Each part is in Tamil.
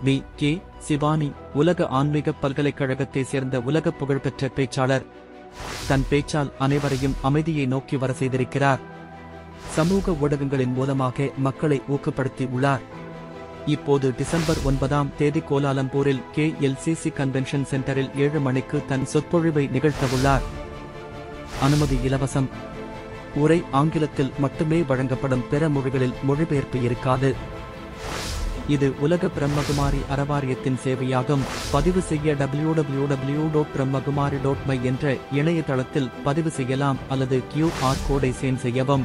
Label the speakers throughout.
Speaker 1: வி கே சிவானி உலக ஆன்மீக பல்கலைக்கழகத்தை சேர்ந்த உலக புகழ்பெற்ற பேச்சாளர் தன் பேச்சால் அனைவரையும் அமைதியை நோக்கி வர செய்திருக்கிறார் சமூக ஊடகங்களின் மூலமாக மக்களை ஊக்கப்படுத்தி உள்ளார் இப்போது டிசம்பர் ஒன்பதாம் தேதி கோலாலம்பூரில் கே எல்சிசி கன்வென்ஷன் சென்டரில் ஏழு மணிக்கு தன் சொற்பொழிவை நிகழ்த்தவுள்ளார் அனுமதி இலவசம் உரை ஆங்கிலத்தில் மட்டுமே வழங்கப்படும் பிற மொழிகளில் மொழிபெயர்ப்பு இருக்காது இது உலக பிரம்மகுமாரி அறவாரியத்தின் சேவையாகும் பதிவு செய்ய W W W dot Brahmakumari dot மை என்ற இணையதளத்தில் பதிவு செய்யலாம் அல்லது கியூ ஆர் கோடை சேன் செய்யவும்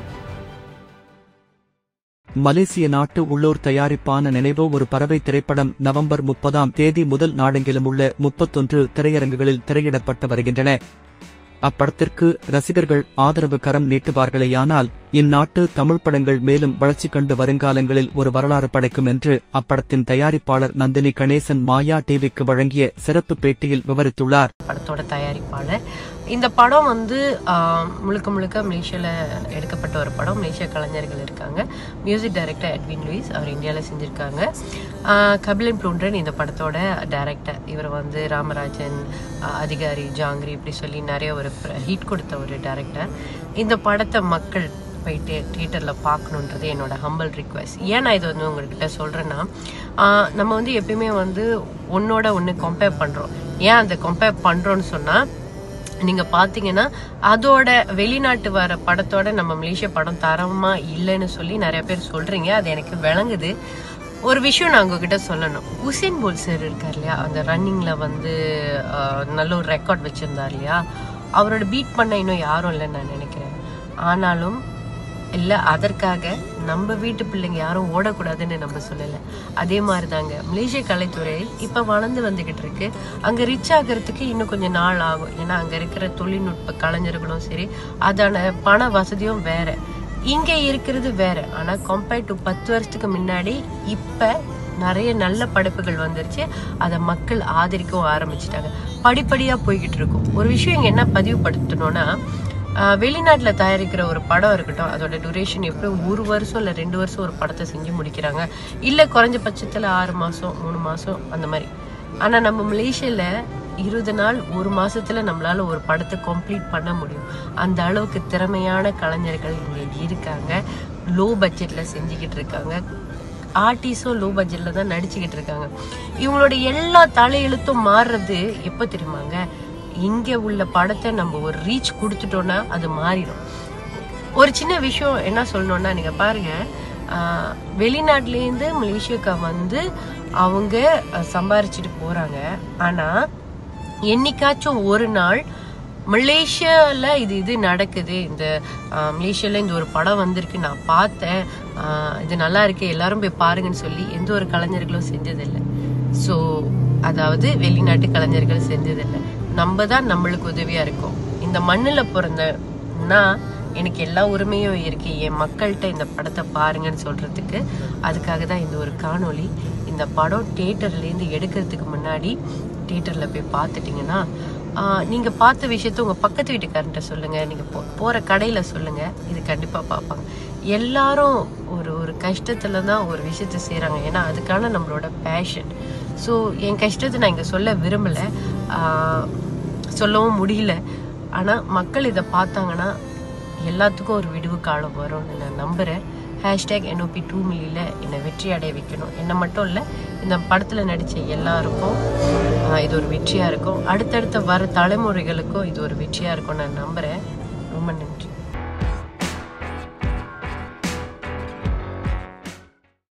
Speaker 1: மலேசிய நாட்டு உள்ளூர் தயாரிப்பான நினைவோ ஒரு பறவை திரைப்படம் நவம்பர் முப்பதாம் தேதி முதல் நாடெங்கிலும் உள்ள முப்பத்தொன்று திரையரங்குகளில் திரையிடப்பட்டு வருகின்றன அப்படத்திற்கு ரசிகர்கள் ஆதரவு கரம் நீட்டுவார்களேயானால் இந்நாட்டு தமிழ் படங்கள் மேலும் வளர்ச்சி கண்டு வருங்காலங்களில் ஒரு வரலாறு படைக்கும் என்று அப்படத்தின் தயாரிப்பாளர் நந்தினி கணேசன் மாயா டிவிக்கு வழங்கிய சிறப்பு பேட்டியில் விவரித்துள்ளார்
Speaker 2: படத்தோட தயாரிப்பாளர் இந்த படம் வந்து ஆஹ், முழுக்க முழுக்க மலேசியால எடுக்கப்பட்ட ஒரு படம் மலேசிய கலைஞர்கள் இருக்காங்க மியூசிக் டைரக்டர் எட்வின் லூயிஸ் அவர் இந்தியாவில் செஞ்சிருக்காங்க ஆஹ், கபிலன் ப்ளூண்ட்ரன் இந்த படத்தோட டைரக்டர் இவர் வந்து ராமராஜன் ஆஹ், அதிகாரி ஜாங்கிரி இப்படி சொல்லி நிறைய ஒரு ஹிட் கொடுத்த ஒரு டைரக்டர் இந்த படத்தை மக்கள் போயிட்டு தியேட்டரில் பார்க்கணுன்றது என்னோட ஹம்பிள் ரிக்வெஸ்ட் ஏன் நான் இது வந்து உங்ககிட்ட சொல்கிறேன்னா நம்ம வந்து எப்பயுமே வந்து ஒன்னோட ஒன்று கம்பேர் பண்ணுறோம் ஏன் அந்த கம்பேர் பண்ணுறோன்னு சொன்னால் நீங்கள் பார்த்தீங்கன்னா அதோட வெளிநாட்டு வர படத்தோட நம்ம மலேசிய படம் தரமாக இல்லைன்னு சொல்லி நிறைய பேர் சொல்கிறீங்க அது எனக்கு விளங்குது ஒரு விஷயம் நான் உங்ககிட்ட சொல்லணும் உசேன் போல் சார் இருக்கார் இல்லையா அந்த ரன்னிங்கில் வந்து ஆஹ், நல்ல ஒரு ரெக்கார்ட் வச்சுருந்தார் இல்லையா அவரோட பீட் பண்ண இன்னும் யாரும் இல்லைன்னு நான் நினைக்கிறேன் ஆனாலும் இல்லை அதற்காக நம்ம வீட்டு பிள்ளைங்க யாரும் ஓடக்கூடாதுன்னு நம்ம சொல்லலை அதே மாதிரி தாங்க மலேசிய கலைத்துறை இப்போ வளர்ந்து வந்துக்கிட்டு இருக்கு அங்கே ரிச் ஆகிறதுக்கு இன்னும் கொஞ்சம் நாள் ஆகும் ஏன்னா அங்கே இருக்கிற தொழில்நுட்ப கலைஞர்களும் சரி அதான பண வசதியும் வேற இங்கே இருக்கிறது வேற ஆனால் கம்பேர்ட் டு பத்து வருஷத்துக்கு முன்னாடி இப்போ நிறைய நல்ல படைப்புகள் வந்துருச்சு அதை மக்கள் ஆதரிக்கவும் ஆரம்பிச்சிட்டாங்க படிப்படியாக போய்கிட்டு இருக்கும் ஒரு விஷயம் இங்கே என்ன பதிவுபடுத்தணும்னா ஆஹ் வெளிநாட்டுல தயாரிக்கிற ஒரு படம் இருக்கட்டும் அதோட டியூரேஷன் எப்படி ஒரு வருஷம் இல்ல ரெண்டு வருஷம் ஒரு படத்தை செஞ்சு முடிக்கிறாங்க இல்ல குறைஞ்ச பட்சத்துல ஆறு மாசம் மூணு மாசம் அந்த மாதிரி ஆனா நம்ம மலேசியால இருபது நாள் ஒரு மாசத்துல நம்மளால ஒரு படத்தை கம்ப்ளீட் பண்ண முடியும் அந்த அளவுக்கு திறமையான கலைஞர்கள் இங்க இருக்காங்க லோ பட்ஜெட்ல செஞ்சுக்கிட்டு இருக்காங்க ஆர்டிஸ்டும் லோ பட்ஜெட்ல தான் நடிச்சுக்கிட்டு இருக்காங்க இவங்களோட எல்லா தலையெழுத்தும் மாறுறது எப்போ தெரியுமாங்க இங்க உள்ள படத்தை நம்ம ஒரு ரீச் கொடுத்துட்டோம்னா அது மாறிடும் ஒரு சின்ன விஷயம் என்ன சொல்லணும்னா நீங்க பாருங்க ஆஹ், வெளிநாட்டுலேருந்து மலேசியாக்கா வந்து அவங்க அஹ், சம்பாரிச்சிட்டு போறாங்க ஆனா என்னைக்காச்சும் ஒரு நாள் மலேசியால இது இது நடக்குது இந்த ஆஹ், மலேசியால இந்த ஒரு படம் வந்திருக்கு நான் பார்த்தேன் ஆஹ், இது நல்லா இருக்கு எல்லாரும் போய் பாருங்கன்னு சொல்லி எந்த ஒரு கலைஞர்களும் செஞ்சதில்லை ஸோ அதாவது வெளிநாட்டு கலைஞர்கள் செஞ்சதில்லை நம்ம தான் நம்மளுக்கு உதவியா இருக்கோம் இந்த மண்ணில் பிறந்தனா எனக்கு எல்லா உரிமையும் இருக்கு என் மக்கள்கிட்ட இந்த படத்தை பாருங்கன்னு சொல்றதுக்கு அதுக்காக தான் இந்த ஒரு காணொளி இந்த படம் தேட்டர்லேருந்து எடுக்கிறதுக்கு முன்னாடி தேட்டரில் போய் பார்த்துட்டிங்கன்னா ஆஹ், நீங்க பார்த்த விஷயத்த உங்க பக்கத்து வீட்டுக்காரன்ட்ட சொல்லுங்க நீங்க போ போற கடையில சொல்லுங்க இது கண்டிப்பா பார்ப்பாங்க எல்லாரும் ஒரு ஒரு கஷ்டத்துல தான் ஒரு விஷயத்த செய்றாங்க ஏன்னா அதுக்கான நம்மளோட பேஷன் ஸோ என் கஷ்டத்தை நான் இங்க சொல்ல விரும்பல ஆஹ், சொல்லவும் முடியல ஆனா மக்கள் இதை பார்த்தாங்கன்னா எல்லாத்துக்கும் ஒரு விடுவு காலம் வரும்னு நான் நம்புறேன் ஹேஷ்டேக் என்ஓபி டூ மில்லியில் என்னை வெற்றி அடைய வைக்கணும் என்னை மட்டும் இல்லை இந்த படத்தில் நடித்த எல்லாருக்கும் ஆஹ், இது ஒரு வெற்றியாக இருக்கும் அடுத்தடுத்த வர தலைமுறைகளுக்கும் இது ஒரு வெற்றியாக இருக்கும் நான் நம்புகிறேன் ரொம்ப நன்றி